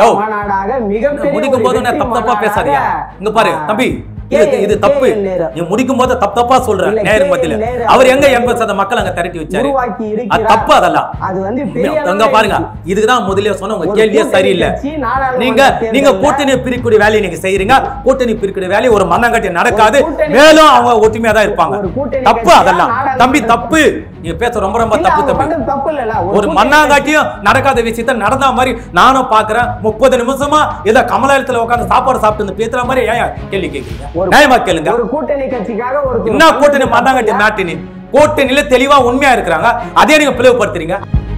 யோ. மாநாடாக மிகப்பெரிய முடிக்கும் போது ஒரு நான் வெற்றி தப்பு தப்பா மாநாடாக, பேசாதீங்க இங்க பாரு ஆ, தம்பி கே- இது இது தப்பு கே என் நேரு நீ முடிக்கும் போது தப்பு தப்பா சொல்ற இல்ல, நேரு கே என் மத்தியில நேரு அவர் எங்க அவர் எண்பது சத மக்கள் அங்க திரட்டி வச்சாரு உருவாக்கி அது இருக்கிறார். தப்பு அதெல்லாம் அது வந்து பெரிய அங்க அளவுல பாருங்க இருக்கு. இதுக்குதான் முதல்ல சொன்ன உங்க ஒரு கேள்வியே கூட்டணி சரியில்லை கட்சி நாடாளுமன்ற நீங்க நீங்க தேர்தல்ல கூட்டணி பிரிக்கூடிய வேலையை நீங்க செய்யறீங்க கூட்டணி பிரிக்கூடிய வேலையை ஒரு மண்ணாங்கட்டி நடக்காது ஒரு கூட்டணி- மேலும் அவங்க ஒற்றுமையா தான் இருப்பாங்க ஒரு கூட்டணி தப்பு கட்சியா அதெல்லாம் நாடாளுமன்ற- தம்பி தப்பு நீங்க பேச ரொம்ப ரொம்ப இல்ல, தப்பு அவங்க தம்பி பண்றது தப்பு இல்லல்ல. ஒரு ஒரு கூட்டணி மண்ணாங்காட்டியும் நடக்காத விஷயத்த நடந்த மாதிரி நானும் பாக்குறேன் முப்பது நிமிஷமா ஏதோ கமலாலயத்துல உட்கார்ந்து சாப்பாடு சாப்பிட்டு வந்து பேசுற மாதிரி ஏன் கேள்வி கேக்குறீங்க ஒரு- நியாயமா கேளுங்க ஒரு கூட்டணி கட்சிக்காக ஒரு என்ன கூட்டணி மண்ணாங்காட்டி நாட்டினி கூட்டணியில தெளிவா உண்மையா இருக்கிறாங்க அதே நீங்க பிளவுபடுத்துறீங்க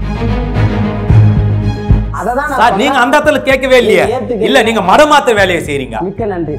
அததான் நான் சார் நீங்க சொன்னேன். அந்த இடத்துல கேட்கவே இல்லையே நீங்க ஏத்துக்கல. இல்ல நீங்க மடமாத்த வேலையை செய்றீங்க மிக்க நன்றி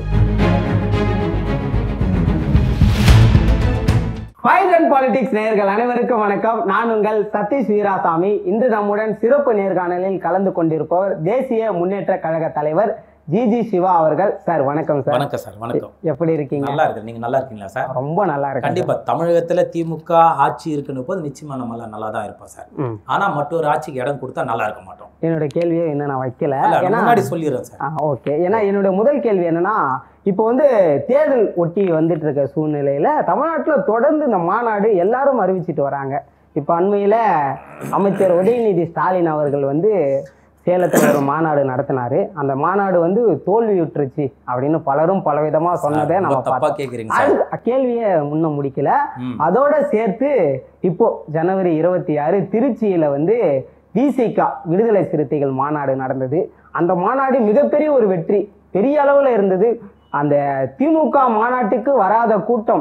ஃபைவ் அண்ட் பாலிடிக்ஸ் நேயர்கள் அனைவருக்கும் வணக்கம் நான் உங்கள் சதீஷ் வீராசாமி இன்று நம்முடன் சிறப்பு நேர்காணலில் கலந்து கொண்டிருப்பவர் தேசிய முன்னேற்ற கழக தலைவர் ஜிஜி சிவா அவர்கள் சார் வணக்கம் சார் வணக்கம் சார் வணக்கம் எப்படி இருக்கீங்க நல்லா இருக்கு நீங்க நல்லா இருக்கீங்களா சார் ரொம்ப நல்லா இருக்கு கண்டிப்பா தமிழகத்துல திமுக ஆட்சி இருக்குன்னு போது நிச்சயமா நம்ம எல்லாம் நல்லா தான் இருப்போம் சார் ம். ஆனா மற்றொரு ஆட்சிக்கு இடம் கொடுத்தா நல்லா இருக்க மாட்டோம் என்னோட கேள்வியை இன்னும் நான் வைக்கல இல்ல, நான் ஏன்னா முன்னாடி சொல்லிடுறேன் சார் ஓகே ஏன்னா என்னோட முதல் கேள்வி என்னன்னா இப்போ வந்து தேர்தல் ஒட்டி வந்துட்டு இருக்க சூழ்நிலையில தமிழ்நாட்டுல தொடர்ந்து இந்த மாநாடு எல்லாரும் அறிவிச்சிட்டு வராங்க இப்போ அண்மையில அமைச்சர் உதயநிதி ஸ்டாலின் அவர்கள் வந்து சேலத்துல ஒரு மாநாடு நடத்தினாரு அந்த மாநாடு வந்து தோல்வியுற்றுச்சு அப்படின்னு பலரும் பலவிதமா சொன்னதை ரொம்ப நம்ம தப்பா பார்த்தோம் கேக்குறீங்க சார் அது கேள்வியை முன்ன முடிக்கல ம். அதோட சேர்த்து இப்போ ஜனவரி இருபத்தி ஆறு திருச்சியில வந்து விசிகா விடுதலை சிறுத்தைகள் மாநாடு நடந்தது அந்த மாநாடு மிகப்பெரிய ஒரு வெற்றி பெரிய அளவுல இருந்தது அந்த திமுக மாநாட்டுக்கு வராத கூட்டம்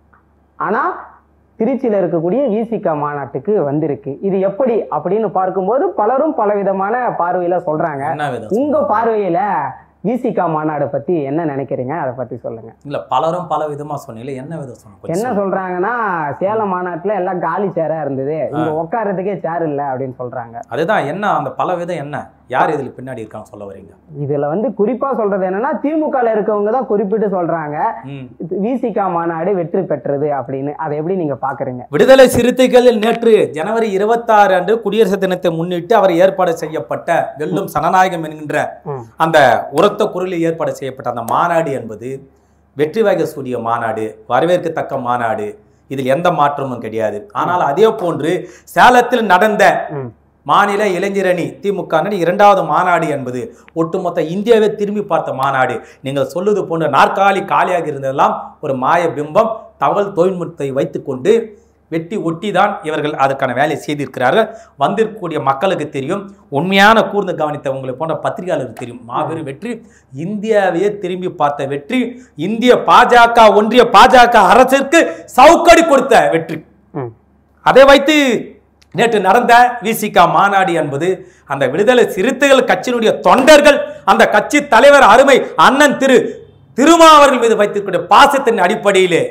ஆனா திருச்சியில இருக்கக்கூடிய விசிகா மாநாட்டுக்கு வந்திருக்கு இது எப்படி அப்படின்னு பார்க்கும்போது பலரும் பலவிதமான பார்வையில சொல்றாங்க என்ன விதம் உங்க பார்வையில விசிகா மாநாடு பத்தி என்ன நினைக்கிறீங்க அதை பத்தி சொல்லுங்க இல்ல பலரும் பல விதமா சொன்னீங்க என்ன விதம் சொன்ன கொஞ்சம் என்ன சொல்லுங்க. சொல்றாங்கன்னா சேலம் மாநாட்டுல எல்லாம் காலி சேரா இருந்தது இங்க உட்கார்றதுக்கே சேர் இல்ல அப்படின்னு சொல்றாங்க அதுதான் என்ன அந்த பல விதம் என்ன யார் இதுல பின்னாடி இருக்காங்க சொல்ல வரீங்க இதுல வந்து குறிப்பா சொல்றது என்னன்னா திமுகல இருக்கவங்க தான் குறிப்பிட்டு சொல்றாங்க ம். விசிகா மாநாடு வெற்றி பெற்றது அப்படின்னு அதை எப்படி நீங்க பாக்குறீங்க விடுதலை சிறுத்தைகள் நேற்று ஜனவரி இருபத்தாறு அன்று குடியரசு தினத்தை முன்னிட்டு அவர் ஏற்பாடு செய்யப்பட்ட வெல்லும் சனநாயகம் என்கின்ற ம். அந்த உரத்த குரலில் ஏற்பாடு செய்யப்பட்ட அந்த மாநாடு என்பது வெற்றி வாகை சூடிய மாநாடு வரவேற்கத்தக்க மாநாடு இதில் எந்த மாற்றமும் கிடையாது ஆனால் அதே போன்று சேலத்தில் நடந்த ம். மாநில இளைஞரணி திமுக அணி இரண்டாவது மாநாடு என்பது ஒட்டுமொத்த இந்தியாவை திரும்பி பார்த்த மாநாடு நீங்கள் சொல்லுது போன்ற நாற்காலி காலியாக இருந்ததெல்லாம் ஒரு மாய பிம்பம் தகவல் தொழில்நுட்பத்தை வைத்துக்கொண்டு வெட்டி ஒட்டி தான் இவர்கள் அதற்கான வேலையை செய்திருக்கிறார்கள் வந்திருக்கக்கூடிய மக்களுக்கு தெரியும் உண்மையான கூர்ந்து கவனித்த உங்களை போன்ற பத்திரிகையாளருக்கு தெரியும் மாபெரும் வெற்றி இந்தியாவையே திரும்பி பார்த்த வெற்றி இந்திய பாஜக ஒன்றிய பாஜக அரசிற்கு சவுக்கடி கொடுத்த வெற்றி ம். அதை வைத்து நேற்று நடந்த விசிகா மாநாடு என்பது அந்த விடுதலை சிறுத்தைகள் கட்சியினுடைய தொண்டர்கள் அந்த கட்சி தலைவர் அருமை அண்ணன் திரு திருமாவர்கள் மீது வைத்திருக்கிற பாசத்தின் அடிப்படையிலே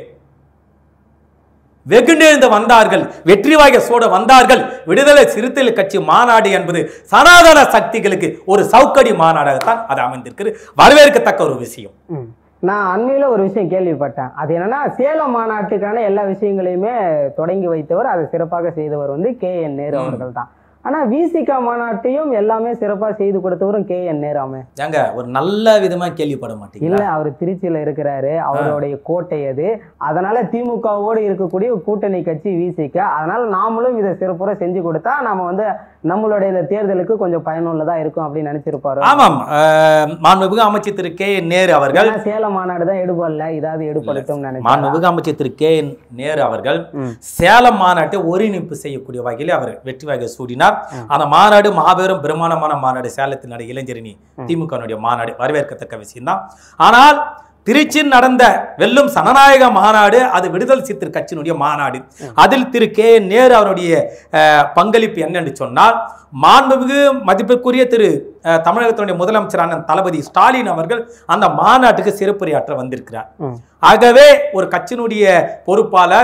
வெகுண்டெழுந்து வந்தார்கள் வெற்றி வாய்க சோட வந்தார்கள் விடுதலை சிறுத்தைகள் கட்சி மாநாடு என்பது சனாதன சக்திகளுக்கு ஒரு சவுக்கடி மாநாடாகத்தான் அது அமைந்திருக்கிறது வரவேற்கத்தக்க ஒரு விஷயம் ம். நான் அண்மையில ஒரு விஷயம் கேள்விப்பட்டேன் அது என்னன்னா சேலம் மாநாட்டுக்கான எல்லா விஷயங்களையுமே தொடங்கி வைத்தவர் அதை சிறப்பாக செய்தவர் வந்து கே என் நேரு ம். அவர்கள் தான் ஆனா விசிகா மாநாட்டையும் எல்லாமே சிறப்பா செய்து கொடுத்தவரும் கே என் நேராமே ஏங்க ஒரு நல்ல விதமா கேள்விப்பட மாட்டீங்களா இல்ல அவர் திருச்சியில இருக்கிறாரு அவருடைய கோட்டை அது அதனால திமுகவோடு இருக்கக்கூடிய ஒரு கூட்டணி கட்சி விசிக அதனால நாமளும் இதை சிறப்புற செஞ்சு கொடுத்தா நாம வந்து நம்மளுடைய இந்த தேர்தலுக்கு கொஞ்சம் பயனுள்ளதா இருக்கும் அப்படின்னு நினைச்சிருப்பாரு ஆமாம் அஹ், மாண்புமிகு அமைச்சர் திரு கே என் நேரு அவர்கள் ஏன்னா சேலம் மாநாடு தான் எடுபடல இதாவது எடுபடுத்தும் நினைச்சேன் மாண்புமிகு அமைச்சர் திரு கே என் நேரு அவர்கள் ம். சேலம் மாநாட்டை ஒருங்கிணைப்பு செய்யக்கூடிய வகையில் அவர் வெற்றி வாகை சூடினார் அந்த மாநாடு மாபெரும் பிரமாண்டமான மாநாடு சேலத்தில் நட இளைஞரணி திமுகனுடைய மாநாடு வரவேற்கத்தக்க விஷயம்தான் ஆனால் திருச்சியில் நடந்த வெல்லும் சனநாயக மாநாடு அது விடுதலை சித்திர கட்சியினுடைய மாநாடு அதில் திரு கே என் நேரு அவருடைய அஹ், பங்களிப்பு என்னன்னு சொன்னால் மாண்புமிகு மதிப்பிற்குரிய திரு அஹ், தமிழகத்தினுடைய முதலமைச்சரான தளபதி ஸ்டாலின் அவர்கள் அந்த மாநாட்டுக்கு சிறப்புரையாற்ற வந்திருக்கிறார் ம். ஆகவே ஒரு கட்சியினுடைய பொறுப்பாளர்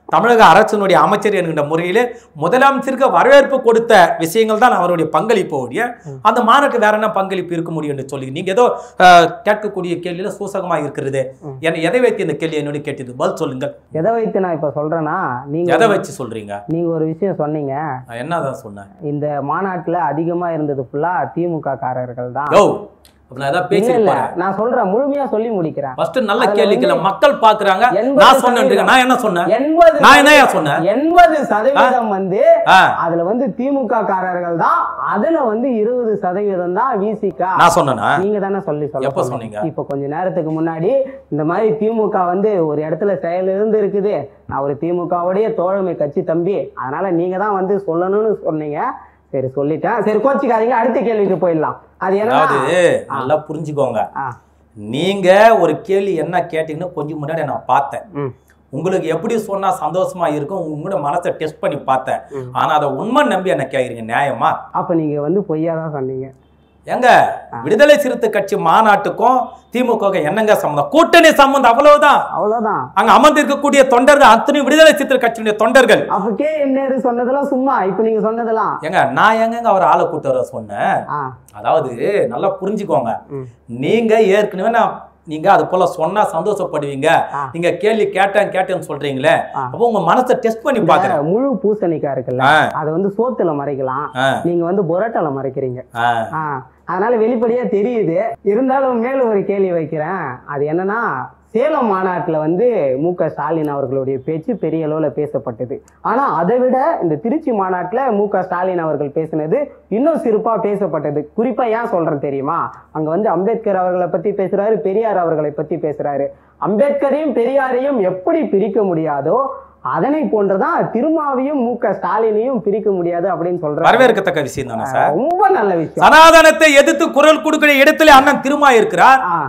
தமிழக அரசினுடைய அமைச்சர் என்கின்ற முறையிலே முதலமைச்சருக்கு வரவேற்பு கொடுத்த விஷயங்கள் தான் அவருடைய பங்களிப்பு ஒழிய அந்த மாநாட்டுக்கு வேற என்ன பங்களிப்பு இருக்க முடியும் என்று சொல்லி நீங்க ஏதோ அஹ், கேட்கக்கூடிய கேள்வியில சூசகமா இருக்கிறது என்னை எதை வைத்து இந்த கேள்வி என்னுடைய கேட்டது பதில் சொல்லுங்க எதை வைத்து நான் இப்ப சொல்றேன்னா நீங்க எதை வச்சு சொல்றீங்க நீங்க ஒரு விஷயம் சொன்னீங்க நான் என்னதான் சொன்னேன் இந்த மாநாட்டுல அதிகமா இருந்தது ஃபுல்லா திமுக காரர்கள் தான் யோ அப்ப நான் ஏதாவது இல்ல இல்ல பேசிருப்பேன் நான் சொல்றேன் முழுமையா சொல்லி முடிக்கிறேன் ஃபர்ஸ்ட் நல்ல அதுல கேள்விக்கல வந்து மக்கள் பாக்குறாங்க எண்பது நான் சொன்னேன்றீங்க நான் என்ன சொன்னேன் எண்பது நான் என்னய்யா சொன்னேன் எண்பது சதவீதம் வந்து ஆ, அதுல வந்து திமுக காரர்கள் தான் அதுல வந்து இருபது சதவீதம் தான் விசிகா நான் சொன்னேனா நீங்க தானே சொல்லி சொல்ல எப்ப சொன்னீங்க. சொன்னீங்க? இப்ப கொஞ்ச நேரத்துக்கு முன்னாடி இந்த மாதிரி திமுக வந்து ஒரு இடத்துல செயல் இருந்து இருக்குது நான் ஒரு திமுகவுடைய தோழமை கட்சி தம்பி அதனால நீங்க தான் வந்து சொல்லணும்னு சொன்னீங்க சரி சொல்லிட்டேன் சரி கோச்சிக்காதீங்க அடுத்த கேள்விக்கு போயிடலாம் அது அதாவது என்ன நல்லா புரிஞ்சுக்கோங்க ஆ. நீங்க ஒரு கேள்வி என்ன கேட்டீங்கன்னு கொஞ்சம் முன்னாடி நான் பார்த்தேன் ம். உங்களுக்கு எப்படி சொன்னா சந்தோஷமா இருக்கும் உங்களோட மனசை டெஸ்ட் பண்ணி பார்த்தேன் ம். ஆனா அதை உண்மை நம்பி என்ன கேக்குறீங்க நியாயமா அப்ப நீங்க வந்து பொய்யா தான் சொன்னீங்க எங்க விடுதலை சிறுத்தை கட்சி மாநாட்டுக்கும் திமுக என்னங்க சம்மந்தம் கூட்டணி சம்மந்தம் அவ்வளவுதான் அவ்வளவுதான் அங்க அமர்ந்திருக்கக்கூடிய தொண்டர்கள் அத்தனை விடுதலை சிறுத்தை கட்சியுடைய தொண்டர்கள் அப்ப கே என் நேரு சொன்னதெல்லாம் சும்மா இப்ப நீங்க சொன்னதெல்லாம் ஏங்க நான் எங்கங்க அவர் ஆளை கூட்டு வர சொன்னேன் ஆ அதாவது நல்லா புரிஞ்சுக்கோங்க ம். நீங்க ஏற்கனவே நான் நீங்க அது போல சொன்னா சந்தோஷப்படுவீங்க ஆ. நீங்க கேள்வி கேட்டேன் கேட்டேன்னு சொல்றீங்களே ஆ. அப்போ உங்க மனசை டெஸ்ட் பண்ணி பாக்குறேன் இந்த முழு பூசணிக்காய் இருக்குல்ல ஆ, அதை வந்து சோத்துல மறைக்கலாம் ஆ, நீங்க வந்து பொரோட்டால மறைக்கிறீங்க ஆ. ஆ அதனால வெளிப்படையா தெரியுது இருந்தாலும் மேலும் ஒரு கேள்வி வைக்கிறேன் அது என்னன்னா சேலம் மாநாட்டில் வந்து மு க ஸ்டாலின் அவர்களுடைய பேச்சு பெரிய அளவில் பேசப்பட்டது ஆனால் அதை விட இந்த திருச்சி மாநாட்டில் மு க ஸ்டாலின் அவர்கள் பேசினது இன்னும் சிறப்பாக பேசப்பட்டது குறிப்பாக ஏன் சொல்கிறேன் தெரியுமா அங்கே வந்து அம்பேத்கர் அவர்களை பற்றி பேசுகிறாரு பெரியார் அவர்களை பற்றி பேசுகிறாரு அம்பேத்கரையும் பெரியாரையும் எப்படி பிரிக்க முடியாதோ அதனை போன்றுதான் திருமாவையும் மு க ஸ்டாலினையும் பிரிக்க முடியாது அப்படின்னு சொல்றாரு வரவேற்கத்தக்க விஷயம் தானே சார் ரொம்ப நல்ல விஷயம் சனாதனத்தை எதிர்த்து குரல் கொடுக்கிற இடத்துல அண்ணன் திருமா இருக்கிறார் ஆ.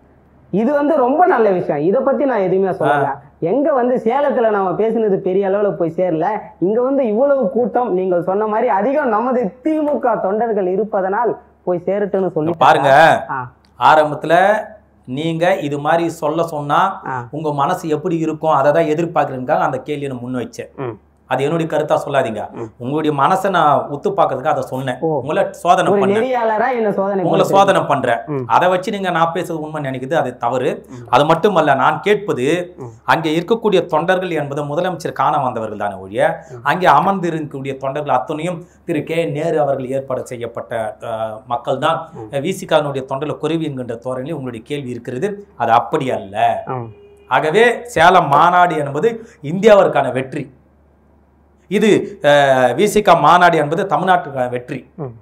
இது வந்து ரொம்ப நல்ல விஷயம் இத பத்தி நான் எதுவுமே சொல்லல எங்க வந்து சேலத்துல நாம பேசினது பெரிய அளவுல போய் சேரல இங்க வந்து இவ்வளவு கூட்டம் நீங்கள் சொன்ன மாதிரி அதிகம் நமது திமுக தொண்டர்கள் இருப்பதனால் போய் சேரட்டும்னு சொல்லி பாருங்க ஆ, ஆரம்பத்துல நீங்க இது மாதிரி சொல்ல சொன்னா ஆ. உங்க மனசு எப்படி இருக்கும் அதை தான் எதிர்பார்க்கறதுக்காக அந்த கேள்வியை நான் முன் வச்சேன் ம். அது என்னுடைய கருத்தா சொல்லாதீங்க ம். உங்களுடைய மனசை நான் உத்து பார்க்கறதுக்கு அதை சொன்னேன் ஓ. உங்களை சோதனை ஒரு பண்ணேன் நெறியாளரா என்ன சோதனை உங்களை பண்ணி சோதனை பண்றேன் ம். அதை வச்சு நீங்க நான் பேசுறது உண்மை நினைக்குது அது தவறு ம். அது மட்டுமல்ல நான் கேட்பது ம். அங்கே இருக்கக்கூடிய தொண்டர்கள் என்பது முதலமைச்சர் காண வந்தவர்கள் தானே ஒழிய அங்கே அமர்ந்து இருக்கக்கூடிய தொண்டர்கள் அத்தனையும் திரு கே நேரு அவர்கள் ஏற்பாடு செய்யப்பட்ட அஹ், மக்கள் தான் ம். விசிகானுடைய தொண்டர்கள் குறைவு என்கின்ற தோரணையில் உங்களுடைய கேள்வி இருக்கிறது அது அப்படி அல்ல ம். ஆகவே சேலம் மாநாடு என்பது இந்தியாவிற்கான வெற்றி இது விசிகா மாநாடு என்பது தமிழ்நாட்டுக்கான வெற்றி ம்.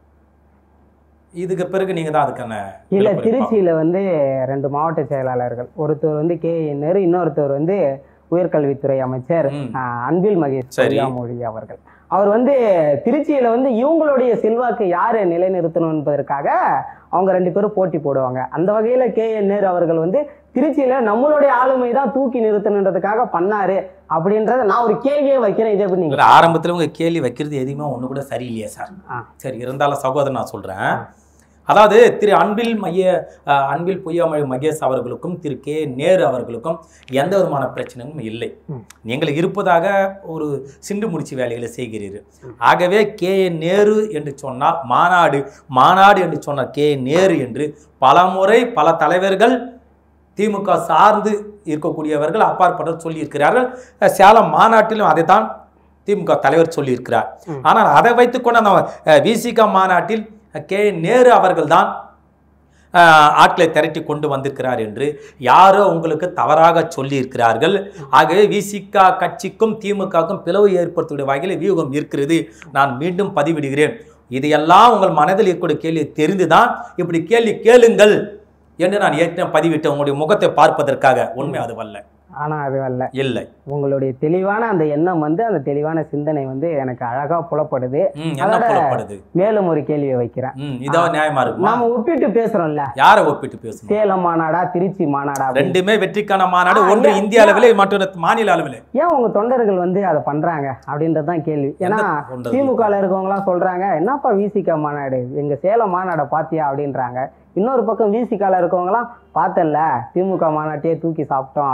இதுக்கு பிறகு நீங்க தான் அதுக்கான இல்ல விளக்கம் திருச்சியில வந்து ரெண்டு மாவட்ட செயலாளர்கள் ஒருத்தர் வந்து கே நேரு இன்னொருத்தர் வந்து உயர்கல்வித்துறை அமைச்சர் ம். ஆ, அன்பில் மகேஷ் சரி. பொய்யாமொழி அவர்கள் அவர் வந்து திருச்சியில வந்து இவங்களுடைய செல்வாக்கு யாரை நிலைநிறுத்தணும் என்பதற்காக அவங்க ரெண்டு பேரும் போட்டி போடுவாங்க அந்த வகையில கே என் நேரு அவர்கள் வந்து திருச்சியில நம்மளுடைய ஆளுமை தான் தூக்கி நிறுத்தணுன்றதுக்காக பண்ணாரு அப்படின்றத நான் ஒரு கேள்வியே வைக்கிறேன் இதை எப்படி நீங்க இல்ல, ஆரம்பத்துல உங்க கேள்வி வைக்கிறது எதுவுமே ஒண்ணு கூட சரியில்லையே சார் ஆ. சரி இருந்தாலும் சகோதரன் நான் சொல்றேன் அதாவது திரு அன்பில் மைய அஹ், அன்பில் பொய்யாமொழி மகேஷ் அவர்களுக்கும் திரு கே நேரு அவர்களுக்கும் எந்த விதமான பிரச்சனையும் இல்லை ம். நீங்கள் இருப்பதாக ஒரு சிண்டு முடிச்சு வேலைகளை செய்கிறீர்கள் ஆகவே கே நேரு என்று சொன்னால் மாநாடு மாநாடு என்று சொன்னால் கே நேரு என்று பலமுறை பல தலைவர்கள் திமுக சார்ந்து இருக்கக்கூடியவர்கள் அப்பாற்பட்டவர் சொல்லியிருக்கிறார்கள் அஹ், சேலம் மாநாட்டிலும் அதை தான் திமுக தலைவர் சொல்லியிருக்கிறார் ம். ஆனால் அதை வைத்துக்கொண்டு அந்த விசிக மாநாட்டில் கே நேரு அவர்கள்தான் அஹ், ஆட்களை திரட்டி கொண்டு வந்திருக்கிறார் என்று யாரோ உங்களுக்கு தவறாக சொல்லியிருக்கிறார்கள் ஆகவே விசிக கட்சிக்கும் திமுகவுக்கும் பிளவு ஏற்படுத்தக்கூடிய வகையில் வியூகம் இருக்கிறது நான் மீண்டும் பதிவிடுகிறேன் இதையெல்லாம் உங்கள் மனதில் இருக்கக்கூடிய கேள்வி தெரிந்துதான் இப்படி கேள்வி கேளுங்கள் என்று நான் ஏற்கனவே பதிவிட்டேன் உங்களுடைய முகத்தை பார்ப்பதற்காக உண்மை அதுவல்ல ஆனா அது அல்ல இல்லை உங்களுடைய தெளிவான அந்த எண்ணம் வந்து அந்த தெளிவான சிந்தனை வந்து எனக்கு அழகா புலப்படுது ம், என்ன அதோட- புலப்படுது மேலும் ஒரு கேள்வியை வைக்கிறேன் ம் இதான் நியாயமா இருக்குமா நாம ஒப்பிட்டு பேசுறோம்ல யாரை ஒப்பிட்டு பேசணும் சேலம் மாநாடா திருச்சி மாநாடா அப்படின்னு. ரெண்டுமே வெற்றிக்கான மாநாடு ஆ, ஒன்று ஏன், இந்திய அளவில் மற்றொரு மாநில அளவில் ஏன் உங்க தொண்டர்கள் வந்து அதை பண்றாங்க அப்படின்றது தான் கேள்வி ஏன்னா எந்த தொண்டர்கள்? திமுகல இருக்கவங்க எல்லாம் சொல்றாங்க என்னப்பா விசிகா மாநாடு எங்க சேலம் மாநாடை பாத்தியா அப்படின்றாங்க இன்னொரு பக்கம் விசிகால இருக்கவங்க எல்லாம் பார்த்தல திமுக மாநாட்டையே தூக்கி சாப்பிட்டோம் அப்படின்ற மாதிரி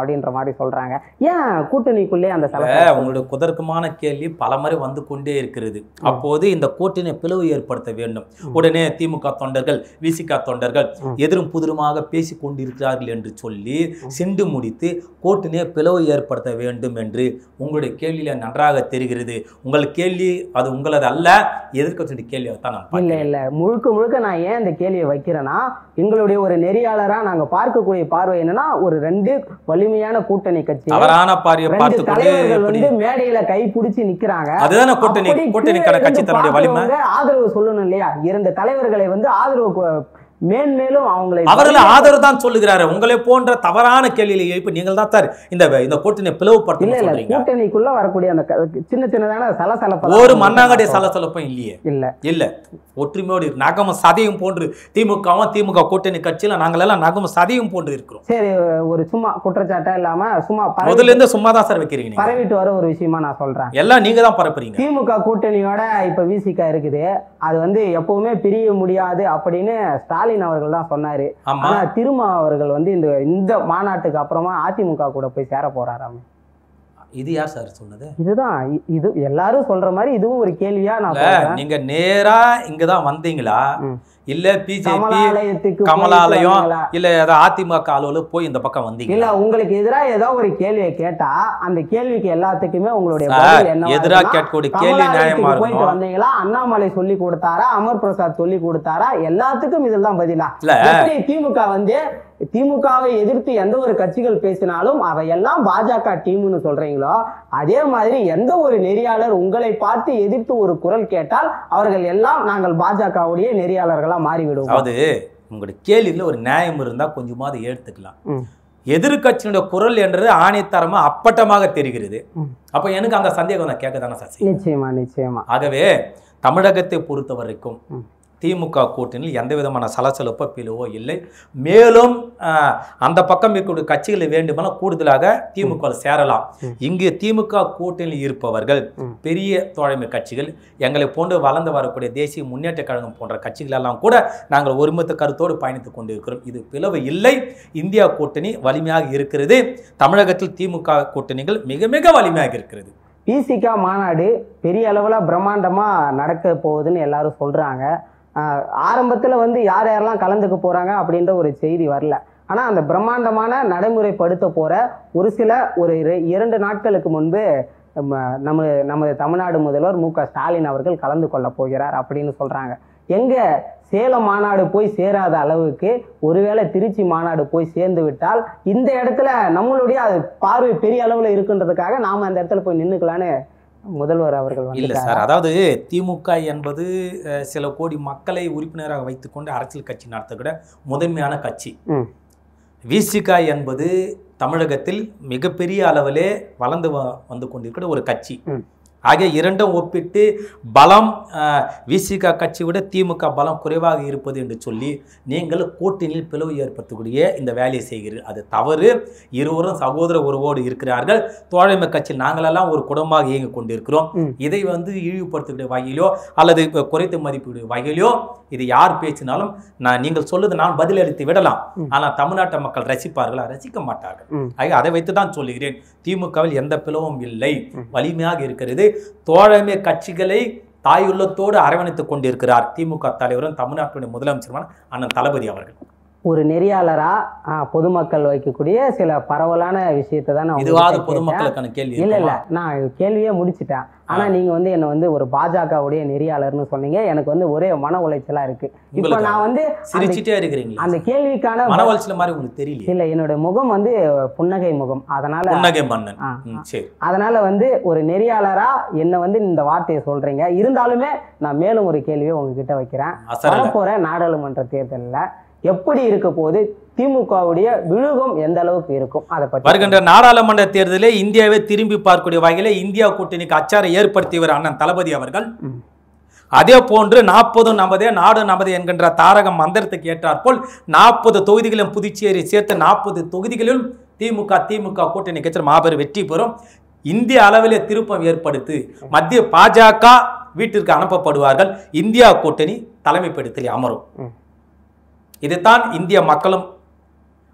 மாதிரி சொல்றாங்க ஏன் கூட்டணிக்குள்ளே அந்த இப்ப சலசலப்பு? உங்களுடைய குதர்க்கமான கேள்வி பல முறை வந்து கொண்டே இருக்கிறது அப்போது இந்த கூட்டணி பிளவு ஏற்படுத்த வேண்டும் உடனே திமுக தொண்டர்கள் விசிக தொண்டர்கள் ம். எதிரும் புதிருமாக பேசி கொண்டிருக்கிறார்கள் என்று சொல்லி சிண்டு முடித்து கூட்டணியை பிளவு ஏற்படுத்த வேண்டும் என்று உங்களுடைய கேள்வியில நன்றாக தெரிகிறது உங்கள் கேள்வி அது உங்களது அல்ல எதிர்க்கட்சி கேள்வியாகத்தான் நான் இல்ல பார்க்கிறேன். இல்ல முழுக்க முழுக்க நான் ஏன் இந்த கேள்வியை வைக்கிறேன்னா எங்களுடைய ஒரு நெறியாளரா நாங்க பார்க்கக்கூடிய பார்வை என்னன்னா ஒரு ரெண்டு வலிமையான கூட்டணி கட்சி தவறான பார்வையை ரெண்டு பார்த்து கொண்டு தலைவர்கள் எப்படி வந்து மேடையில கை பிடிச்சி நிக்கிறாங்க அதுதானே கூட்டணி அப்படி கூட்டணி கீழே கட்சி இருந்து தன்னுடைய வலிமை பார்க்கிறவங்க ஆதரவு சொல்லணும் இல்லையா இரண்டு தலைவர்களை வந்து ஆதரவு கொ- மேன்மேலும் அவங்களை அவர்கள் ஆதரவு தான் சொல்லுகிறாரு உங்களை போன்ற தவறான கேள்வியை எழுப்பி நீங்கள் தான் சார் இந்த இந்த கூட்டணியை இல்ல பிளவுபடுத்தணும் இல்ல சொல்றீங்க கூட்டணிக்குள்ள வரக்கூடிய அந்த க- சின்ன சின்னதான சலசலப்பு ஒரு மண்ணாங்கடைய சலசலப்பும் இல்லையே இல்ல இல்ல ஒற்றுமையோடு இரு- நகமும் சதையும் போன்று திமுகவும் திமுக கூட்டணி கட்சியில நாங்கள் எல்லாம் நகமும் சதையும் போன்று இருக்கிறோம் சரி ஒரு சும்மா குற்றச்சாட்டா இல்லாம சும்மா பரவி- முதல்ல இருந்து சும்மா தான் சார் வைக்கிறீங்க நீங்க பரவிட்டு வர ஒரு விஷயமா நான் சொல்றேன் எல்லாம் நீங்க தான் பரப்புறீங்க திமுக கூட்டணியோட இப்ப விசிக இருக்குது அது வந்து எப்பவுமே பிரிய முடியாது அப்படின்னு ஸ்டாலின் அவர்கள் தான் சொன்னாரு ஆமா ஆனா திருமா அவர்கள் வந்து இந்த இந்த மாநாட்டுக்கு அப்புறமா அதிமுக கூட போய் சேர போறாராம் இது யார் சார் சொன்னது இதுதான் இ- இது எல்லாரும் சொல்ற மாதிரி இதுவும் ஒரு கேள்வியா நான் இல்ல சொல்றேன் நீங்க நேரா இங்கதான் வந்தீங்களா ம். இல்ல பிஜேபி கமலாலயத்துக்கு கமலாலயம் போயிட்டு வந்தீங்களா? இல்ல ஏதாவது அதிமுக அலுவலக போய் இந்த பக்கம் இல்ல வந்தீங்களா உங்களுக்கு எதிரா ஏதோ ஒரு கேள்வியை கேட்டா அந்த கேள்விக்கு எல்லாத்துக்குமே உங்களுடைய சார், பதில் என்னவா எதிரா இருக்குன்னா, கேட்கக்கூடிய கேள்வி கமலாலயத்துக்கு நியாயமா போயிட்டு இருக்கணும். வந்தீங்களா அண்ணாமலை சொல்லி கொடுத்தாரா அமர் பிரசாத் சொல்லி கொடுத்தாரா எல்லாத்துக்கும் இதெல்லாம் பதிலா இல்ல எப்படி திமுக வந்து திமுகவை எதிர்த்து எந்த ஒரு கட்சிகள் பேசினாலும் அவையெல்லாம் பாஜக டீம்னு சொல்றீங்களோ அதே மாதிரி எந்த ஒரு நெறியாளர் உங்களை பார்த்து எதிர்த்து ஒரு குரல் கேட்டால் அவர்கள் எல்லாம் நாங்கள் பாஜகவுடைய நெறியாளர்களா மாறிவிடுவோம் அதாவது உங்களுடைய கேள்வியில ஒரு நியாயம் இருந்தா கொஞ்சமாவது எடுத்துக்கலாம் ம். எதிர்கட்சியினுடைய குரல் என்றது ஆணையத்தரமா அப்பட்டமாக தெரிகிறது ம். அப்ப எனக்கு அங்க சந்தேகம் நான் கேட்க தானே சார் செய்யும். நிச்சயமா நிச்சயமா ஆகவே தமிழகத்தை பொறுத்த வரைக்கும் ம். திமுக கூட்டணியில் எந்த விதமான சலசலப்போ பிளவோ இல்லை மேலும் ஆஹ், அந்த பக்கம் இருக்கக்கூடிய கட்சிகளை வேண்டுமானால் கூடுதலாக திமுக சேரலாம் ம். இங்கு திமுக கூட்டணியில் இருப்பவர்கள் ம். பெரிய தோழமை கட்சிகள் எங்களை போன்று வளர்ந்து வரக்கூடிய தேசிய முன்னேற்ற கழகம் போன்ற கட்சிகள் எல்லாம் கூட நாங்கள் ஒருமித்த கருத்தோடு பயணித்துக் கொண்டிருக்கிறோம் இது பிளவு இல்லை இந்தியா கூட்டணி வலிமையாக இருக்கிறது தமிழகத்தில் திமுக கூட்டணிகள் மிக மிக வலிமையாக இருக்கிறது பிசிகா மாநாடு பெரிய அளவில் பிரம்மாண்டமாக நடக்க போகுதுன்னு எல்லாரும் சொல்கிறாங்க ஆரம்பத்தில் வந்து யார் யாரெல்லாம் கலந்துக்க போகிறாங்க அப்படின்ற ஒரு செய்தி வரல ஆனால் அந்த பிரம்மாண்டமான நடைமுறைப்படுத்த போகிற ஒரு சில ஒரு இர- இரண்டு நாட்களுக்கு முன்பு நம்ம நம்ம நமது தமிழ்நாடு முதல்வர் மு க ஸ்டாலின் அவர்கள் கலந்து கொள்ள போகிறார் அப்படின்னு சொல்கிறாங்க எங்கே சேலம் மாநாடு போய் சேராத அளவுக்கு ஒருவேளை திருச்சி மாநாடு போய் சேர்ந்து விட்டால் இந்த இடத்துல நம்மளுடைய அது பார்வை பெரிய அளவில் இருக்குன்றதுக்காக நாம அந்த இடத்துல போய் நின்றுக்கலான்னு முதல்வர் அவர்கள் இல்ல வந்து சார் அதாவது திமுக என்பது அஹ், சில கோடி மக்களை உறுப்பினராக வைத்துக்கொண்டு அரசியல் கட்சி நடத்துகிற முதன்மையான கட்சி ம். விசிக என்பது தமிழகத்தில் மிகப்பெரிய அளவிலே வளர்ந்து வ- வந்து கொண்டிருக்கிற ஒரு கட்சி ம். ஆகிய இரண்டும் ஒப்பிட்டு பலம் விசிக கட்சி விட திமுக பலம் குறைவாக இருப்பது என்று சொல்லி நீங்கள் கூட்டணியில் பிளவு ஏற்படுத்தக்கூடிய இந்த வேலையை செய்கிறீர்கள் அது தவறு இருவரும் சகோதர உறவோடு இருக்கிறார்கள் தோழமை கட்சியில் நாங்களெல்லாம் ஒரு குடும்பமாக இயங்கிக் கொண்டிருக்கிறோம் ம். இதை வந்து இழிவுபடுத்தக்கூடிய வகையிலோ அல்லது இப்ப குறைத்து மதிப்பிடும் வகையிலோ இது யார் பேசினாலும் நான் நீங்கள் சொல்லுது நான் பதிலளித்து விடலாம் ம். ஆனால் தமிழ்நாட்டு மக்கள் ரசிப்பார்களா ரசிக்க மாட்டார்கள் ம். ஆக அதை வைத்து தான் சொல்லுகிறேன் திமுகவில் எந்த பிளவும் இல்லை ம். வலிமையாக இருக்கிறது தோழமை கட்சிகளை தாயுள்ளத்தோடு அரவணைத்துக் கொண்டிருக்கிறார் திமுக தலைவரும் தமிழ்நாட்டுடைய முதலமைச்சருமான அண்ணன் தளபதி அவர்கள் ஒரு நெறியாளரா ஆ, பொதுமக்கள் வைக்கக்கூடிய சில பரவலான விஷயத்தை தான் நான் இதுவாது உங்ககிட்ட கேட்டேன். பொதுமக்களுக்கான கேள்வி இல்ல இல்ல இருக்குமா? நான் கேள்வியே முடிச்சிட்டேன் ஆனா நீங்க வந்து என்ன வந்து ஒரு பாஜகவுடைய நெறியாளர்னு சொன்னீங்க எனக்கு வந்து ஒரே மன உளைச்சலா இருக்கு இப்போ உங்களுக்கு நான் வந்து அந்த- சிரிச்சிட்டே இருக்கிறீங்களா அந்த கேள்விக்கான மன உளைச்சல மாதிரி உங்களுக்கு தெரியலையே இல்ல என்னோட முகம் வந்து புன்னகை முகம் அதனால புன்னகை மன்னன் ஆ, ம், சரி அதனால வந்து ஒரு நெறியாளரா என்ன வந்து இந்த வார்த்தையை சொல்றீங்க இருந்தாலுமே நான் மேலும் ஒரு கேள்வியை உங்ககிட்ட வைக்கிறேன் அசரல வரப்போற நாடாளுமன்ற தேர்தல்ல எப்படி இருக்க போது திமுகவுடைய விழுகம் எந்த அளவுக்கு இருக்கும் அதை பத்தி வருகின்ற நாடாளுமன்ற தேர்தலில் இந்தியாவை திரும்பி பார்க்கக்கூடிய வகையில் இந்தியா கூட்டணிக்கு அச்சாரம் ஏற்படுத்தியவர் அண்ணன் தளபதி அவர்கள் ம். அதே போன்று நாற்பது நமதே நாடு நமது என்கின்ற தாரக மந்திரத்துக்கு ஏற்றாற்போல் நாற்பது தொகுதிகளிலும் புதுச்சேரி சேர்த்து நாற்பது தொகுதிகளிலும் திமுக திமுக கூட்டணி கட்சி மாபெரும் வெற்றி பெறும் இந்திய அளவிலே திருப்பம் ஏற்படுத்தி மத்திய பாஜக வீட்டிற்கு அனுப்பப்படுவார்கள் இந்தியா கூட்டணி தலைமைப்பிடத்தில் அமரும் ம். இதைத்தான் இந்திய மக்களும்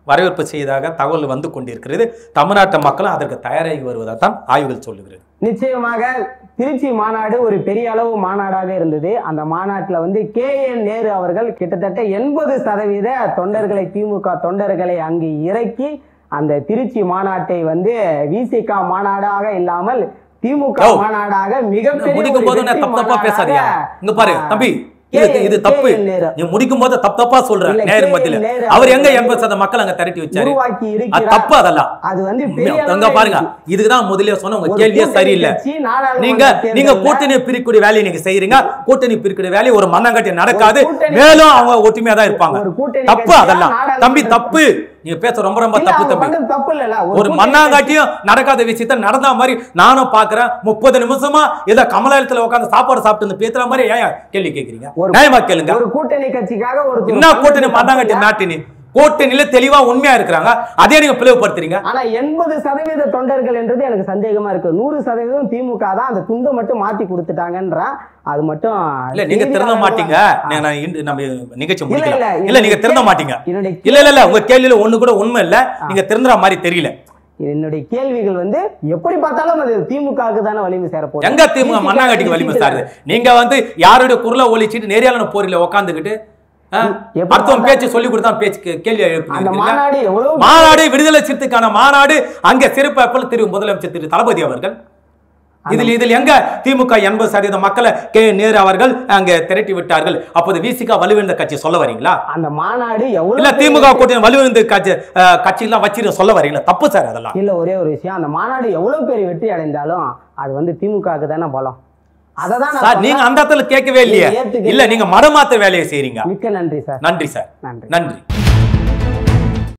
வரவேற்பு செய்ததாக தகவல் வந்து கொண்டிருக்கிறது தமிழ்நாட்டு மக்களும் அதற்கு தயாராகி வருவதாக தான் ஆய்வுகள் சொல்லுகிறது நிச்சயமாக திருச்சி மாநாடு ஒரு பெரிய அளவு மாநாடாக இருந்தது அந்த மாநாட்டில் வந்து கே என் நேரு அவர்கள் கிட்டத்தட்ட எண்பது சதவீத தொண்டர்களை திமுக தொண்டர்களை அங்கு இறக்கி அந்த திருச்சி மாநாட்டை வந்து விசிக மாநாடாக இல்லாமல் திமுக ஓ. மாநாடாக மிகப்பெரிய முடிக்கும் போது ஒரு நான் தப்பு தப்பா வெற்றி பேசாதீங்க மாநாடாக, இங்க பாரு ஆ, தம்பி கே. இது இது தப்பு கே. நேரு. நீ முடிக்கும் போது தப்பு தப்பா சொல்ற இல்ல, நேரு கே. மத்தியில நேரு அவர் எங்க அவர்கள் எண்பது சதம் மக்கள் அங்க திரட்டி வச்சாரு உருவாக்கி அது இருக்கிறார் தப்பு அதெல்லாம் அது வந்து பெரிய அங்க அளவுல பாருங்க இருக்கு. இதுக்குதான் முதல்ல சொன்ன உங்க ஒரு கேள்வியே கூட்டணி சரியில்லை கட்சி நாடாளுமன்ற நீங்க நீங்க தேர்தல்ல கூட்டணி பிரிக்கூடிய வேலையை நீங்க செய்யறீங்க கூட்டணி பிரிக்கூடிய வேலையை ஒரு மண்ணாங்கட்டி நடக்காது ஒரு கூட்டணி- மேலும் அவங்க ஒற்றுமையா தான் இருப்பாங்க ஒரு கூட்டணி தப்பு கட்சியா அதெல்லாம் நாடாளுமன்ற- தம்பி தப்பு நீங்க பேச ரொம்ப ரொம்ப இல்ல, தப்பு அவங்க தம்பி பண்றது தப்பு இல்லல ஒரு கூட்டணி மண்ணாங்காட்டியும் நடக்காத விஷயத்த நடந்த மாதிரி நானும் பாக்குறேன் முப்பது நிமிஷமா ஏதோ கமலாலயத்துல உட்காந்து சாப்பாடு சாப்பிட்டு வந்து பேசுற மாதிரி ஏன் கேள்வி கேக்குறீங்க ஒரு- நியாயமா கேளுங்க ஒரு கூட்டணி கட்சிக்காக ஒரு என்ன கூட்டணி மண்ணாங்காட்டி நாட்டினி கூட்டணியில தெளிவா உண்மையா இருக்கிறாங்க அதே நீங்க பிளவுபடுத்துறீங்க ஆனா எண்பது சதவீத தொண்டர்கள் என்றது எனக்கு சந்தேகமா இருக்கு நூறு சதவீதம் திமுக தான் அந்த துண்டை மட்டும் மாத்தி கொடுத்துட்டாங்கன்ற அது மட்டும் இல்ல நீங்க திருந்த செய்தியாளர்கள் மாட்டீங்க ஆ. நான் நான் இன்று நம்ம நிகழ்ச்சி இல்ல, முடிக்கலாம் இல்ல, இல்ல நீங்க என்னுடைய திருந்த கே- மாட்டீங்க என்னுடைய இல்ல இல்ல இல்ல உங்க கேள்வியில ஒண்ணு கூட உண்மை இல்ல நீங்க திருந்துற மாதிரி தெரியல என்னுடைய கேள்விகள் வந்து எப்படி பார்த்தாலும் அது திமுகவுக்கு தானே வலிமை சேர போகுது எங்க திமுக மண்ணாங்கட்டிக்கு வலிமை சாருது நீங்க வந்து யாருடைய குரலை ஒலிச்சிட்டு நேரியான போரில உட்காந்துக்கிட்டு எப்படி அடுத்தவன் பேச்சு சொல்லி கொடுத்தா பேச்சு கே- கேள்வி அந்த எழுப்பி மாநாடு எவ்வளவு மாநாடு விடுதலை சிறுத்தைக்கான மாநாடு அங்க சிறப்பாப்பில் திரு முதலமைச்சர் திரு தளபதி அவர்கள் இதில் இதில் எங்க திமுக எண்பது சதவீத மக்களை கே நேரு அவர்கள் அங்க திரட்டி விட்டார்கள் அப்போது விசிக வலுவிழந்த கட்சி சொல்ல வரீங்களா அந்த மாநாடு இல்ல எவ்வளவு திமுக கூட்டணி வலுவிழந்த கட்சி அஹ், கட்சியெல்லாம் வச்சிரு சொல்ல வரீங்களா தப்பு சார் அதெல்லாம் இல்ல ஒரே ஒரு விஷயம் அந்த மாநாடு எவ்வளவு பெரிய வெற்றி அடைந்தாலும் அது வந்து திமுகவுக்கு தானே பலம் அதை தான் சார் நீங்க அந்த இடத்துல கேட்கவே இல்லையே நீங்க ஏத்துக்கல. இல்ல நீங்க மடமாத்த வேலையை செய்றீங்க மிக்க நன்றி சார் நன்றி சார் நன்றி நன்றி